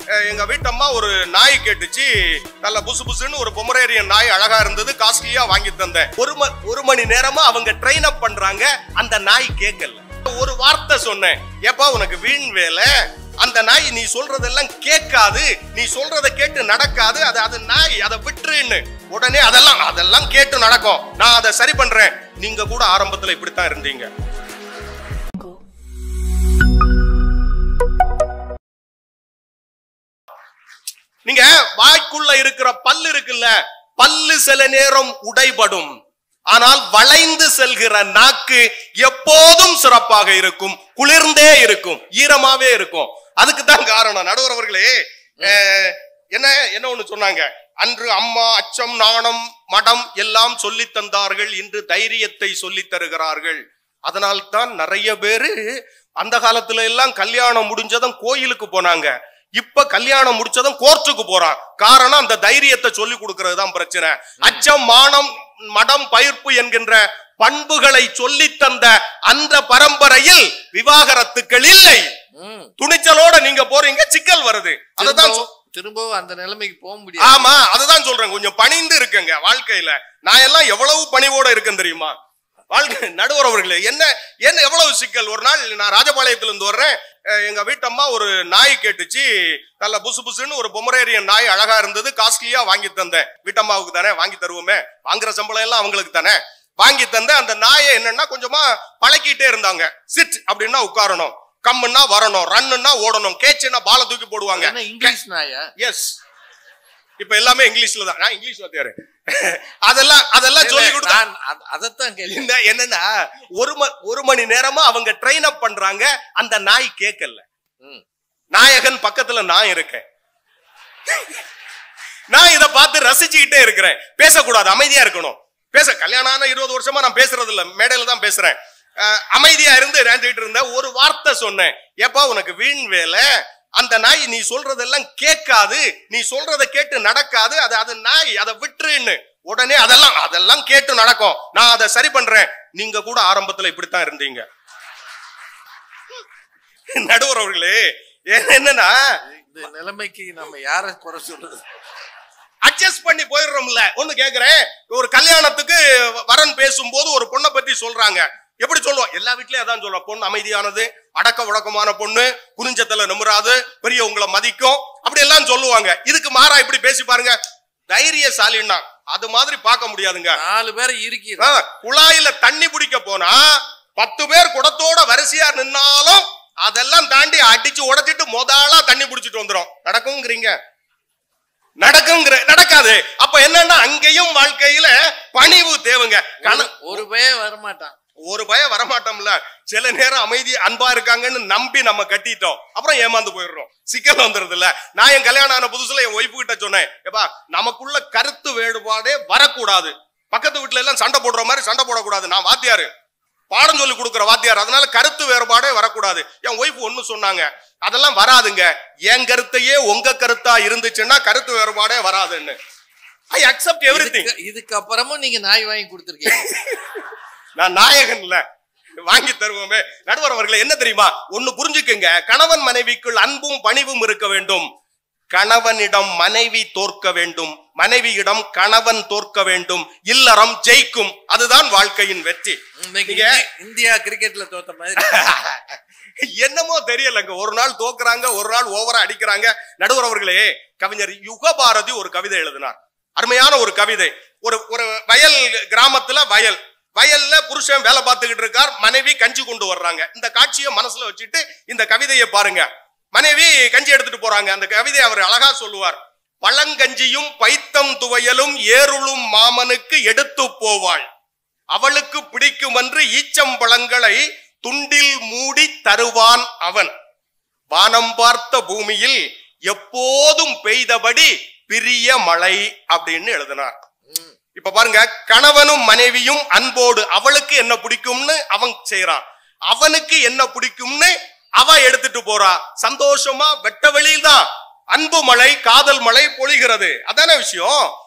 அஹ், எங்க வீட்டம்மா ஒரு நாய் கேட்டுச்சு நல்ல புசு புசுன்னு ஒரு பொமரேரியன் நாய் அழகா இருந்தது காஸ்ட்லியா வாங்கி தந்தேன் ஒரு ம- ஒரு மணி நேரமா அவங்க ட்ரெயின் அப் பண்றாங்க அந்த நாய் கேட்கல ஒரு வார்த்தை சொன்னேன் ஏப்பா உனக்கு வீண் வேலை அந்த நாய் நீ சொல்றதெல்லாம் கேட்காது நீ சொல்றத கேட்டு நடக்காது அது அது நாய் அதை விட்டுருன்னு உடனே அதெல்லாம் அதெல்லாம் கேட்டு நடக்கும் நான் அதை சரி பண்றேன் நீங்க கூட ஆரம்பத்துல இப்படித்தான் இருந்தீங்க நீங்க வாய்க்குள்ள இருக்கிற பல்லு இருக்குல்ல பல்லு சில நேரம் உடைபடும் ஆனால் வளைந்து செல்கிற நாக்கு எப்போதும் சிறப்பாக இருக்கும் குளிர்ந்தே இருக்கும் ஈரமாவே இருக்கும் அதுக்கு தான் காரணம் நடுவர் அவர்களே அஹ், என்ன என்ன ஒண்ணு சொன்னாங்க அன்று அம்மா அச்சம் நாணம் மடம் எல்லாம் சொல்லித் தந்தார்கள் இன்று தைரியத்தை சொல்லித் தருகிறார்கள் அதனால் தான் நிறைய பேரு அந்த காலத்துல எல்லாம் கல்யாணம் முடிஞ்சதும் கோயிலுக்கு போனாங்க இப்ப கல்யாணம் முடிச்சதும் கோர்ட்டுக்கு போறான் காரணம் அந்த தைரியத்தை சொல்லி கொடுக்கிறது தான் பிரச்சனை அச்சம் மானம் மடம் பயிர்ப்பு என்கின்ற பண்புகளை சொல்லித் தந்த அந்த பரம்பரையில் விவாகரத்துக்கள் இல்லை ம். துணிச்சலோட நீங்க போறீங்க சிக்கல் வருது அதுதான் சொ- திரும்பவும் திரும்பவும் அந்த நிலைமைக்கு போக முடியாது ஆமா அதுதான் சொல்றேன் கொஞ்சம் பணிந்து இருக்குங்க வாழ்க்கையில நான் எல்லாம் எவ்வளவு பணிவோட இருக்கேன் தெரியுமா வாழ்க்கை நடுவர் அவர்களே என்ன என்ன எவ்வளவு சிக்கல் ஒரு நாள் நான் ராஜபாளையத்துல இருந்து வர்றேன் அஹ் எங்க வீட்டம்மா ஒரு நாய் கேட்டுச்சு நல்ல புசு புசுன்னு ஒரு பொமரேரியன் நாய் அழகா இருந்தது காஸ்ட்லியா வாங்கி தந்தேன் வீட்டம்மாவுக்கு தானே வாங்கி தருவோமே வாங்குற சம்பளம் எல்லாம் அவங்களுக்கு தானே வாங்கி தந்த அந்த நாயை என்னன்னா கொஞ்சமா பழக்கிட்டே இருந்தாங்க சிட் அப்படின்னா உட்காரணும் கம்முன்னா வரணும் ரன்னுன்னா ஓடணும் கேச்சுன்னா பாலை தூக்கி போடுவாங்க என்ன இங்கிலீஷ் நாயா எஸ் இப்ப எல்லாமே இங்கிலீஷ்ல தான் நான் இங்கிலீஷ் வாத்தியாரு அதெல்லாம் அதெல்லாம் சொல்லி கொடுத்தா நான் அத- அதைத்தான் கேள்வி இந்த என்னன்னா ஒரு ம- ஒரு மணி நேரமா அவங்க ட்ரெயின் அப் பண்றாங்க அந்த நாய் கேட்கல ம். நாயகன் பக்கத்துல நான் இருக்கேன் நான் இத பார்த்து ரசிச்சுக்கிட்டே இருக்கிறேன் பேசக்கூடாது அமைதியா இருக்கணும் பேச கல்யாணம் ஆன இருபது வருஷமா நான் பேசுறது இல்ல மேடையில தான் பேசுறேன் அஹ், அமைதியா இருந்து ரேந்துகிட்டு இருந்தேன் ஒரு வார்த்தை சொன்னேன் ஏப்பா உனக்கு வீண் வேலை அந்த நாய் நீ சொல்றதெல்லாம் கேட்காது நீ சொல்றத கேட்டு நடக்காது அது அது நாய் அதை விட்டுருன்னு உடனே அதெல்லாம் அதெல்லாம் கேட்டு நடக்கும் நான் அதை சரி பண்றேன் நீங்க கூட ஆரம்பத்துல இப்படித்தான் இருந்தீங்க நடுவர் அவர்களே என்னன்னா இந்த நிலைமைக்கு நம்ம யார குறை சொல்றது அட்ஜஸ்ட் பண்ணி போயிடுறோம்ல ஒண்ணு கேக்குறேன் ஒரு கல்யாணத்துக்கு வரன் பேசும்போது ஒரு பொண்ணை பத்தி சொல்றாங்க எப்படி சொல்லுவோம் எல்லா வீட்லயும் அதான் சொல்லுவோம் பொண்ணு அமைதியானது அடக்க உடக்கமான பொண்ணு குறிஞ்சத்துல நிமிராது பெரியவங்களை மதிக்கும் அப்படி எல்லாம் சொல்லுவாங்க இதுக்கு மாறா இப்படி பேசி பாருங்க தைரியசாலின்னா அது மாதிரி பார்க்க முடியாதுங்க நாலு பேரை இருக்கி ஆ, குழாயில தண்ணி பிடிக்க போனா பத்து பேர் குடத்தோட வரிசையா நின்னாலும் அதெல்லாம் தாண்டி அடிச்சு உடைச்சிட்டு முதலா தண்ணி பிடிச்சிட்டு வந்துரும் நடக்குங்கிறீங்க நடக்குங்கிற நடக்காது அப்ப என்னன்னா அங்கேயும் வாழ்க்கையில பணிவு தேவைங்க கண- ஒரு பையன் வரமாட்டான் ஒரு பயம் வரமாட்டோம்ல சில நேரம் அமைதி அன்பா இருக்காங்கன்னு நம்பி நம்ம கட்டிட்டோம் அப்புறம் ஏமாந்து போயிடுறோம் சிக்கல் வந்துருது இல்ல நான் என் கல்யாணம் ஆன புதுசுல என் ஒய்ஃபு கிட்ட சொன்னேன் ஏப்பா நமக்குள்ள கருத்து வேறுபாடே வரக்கூடாது பக்கத்து வீட்டுல எல்லாம் சண்டை போடுற மாதிரி சண்டை போடக்கூடாது நான் வாத்தியாரு பாடம் சொல்லி கொடுக்குற வாத்தியார் அதனால கருத்து வேறுபாடே வரக்கூடாது என் ஒய்ஃப் ஒண்ணு சொன்னாங்க அதெல்லாம் வராதுங்க என் கருத்தையே உங்க கருத்தா இருந்துச்சுன்னா கருத்து வேறுபாடே வராதுன்னு ஐ அக்செப்ட் எவ்ரி இதுக்கு- இதுக்கப்புறமும் நீங்க நாய் வாங்கி கொடுத்துருக்கீங்க நான் நாயகன் இல்ல வாங்கி தருவோமே நடுவர் அவர்களே என்ன தெரியுமா ஒண்ணு புரிஞ்சுக்குங்க கணவன் மனைவிக்குள் அன்பும் பணிவும் இருக்க வேண்டும் கணவனிடம் மனைவி தோற்க வேண்டும் மனைவியிடம் கணவன் தோற்க வேண்டும் இல்லறம் ஜெயிக்கும் அதுதான் வாழ்க்கையின் வெற்றி இன்னைக்கு நீங்க- இந்தி- இந்தியா கிரிக்கெட்ல தோத்த மாதிரி என்னமோ தெரியலங்க ஒரு நாள் தோக்குறாங்க ஒரு நாள் ஓவரா அடிக்கிறாங்க நடுவர் அவர்களே கவிஞர் யுகபாரதி ஒரு கவிதை எழுதினார் அருமையான ஒரு கவிதை ஒரு ஒரு வயல் கிராமத்துல வயல் வயல்ல புருஷன் வேலை பார்த்துக்கிட்டு இருக்கார் மனைவி கஞ்சி கொண்டு வர்றாங்க இந்த காட்சியை மனசுல வச்சுட்டு இந்த கவிதையை பாருங்க மனைவி கஞ்சி எடுத்துட்டு போறாங்க அந்த கவிதையை அவர் அழகா சொல்லுவார் பழங்கஞ்சியும் பைத்தம் துவையலும் ஏருளும் மாமனுக்கு எடுத்து போவாள் அவளுக்கு பிடிக்குமென்று ஈச்சம்பழங்களை துண்டில் மூடி தருவான் அவன் வானம் பார்த்த பூமியில் எப்போதும் பெய்தபடி பிரிய மழை அப்படின்னு எழுதினார் ம். இப்ப பாருங்க கணவனும் மனைவியும் அன்போடு அவளுக்கு என்ன பிடிக்கும்னு அவன் செய்யறான் அவனுக்கு என்ன பிடிக்கும்னு அவ எடுத்துட்டு போறா சந்தோஷமா வெட்ட வெளியில் தான் அன்பு மழை காதல் மழை பொழிகிறது அதான விஷயம்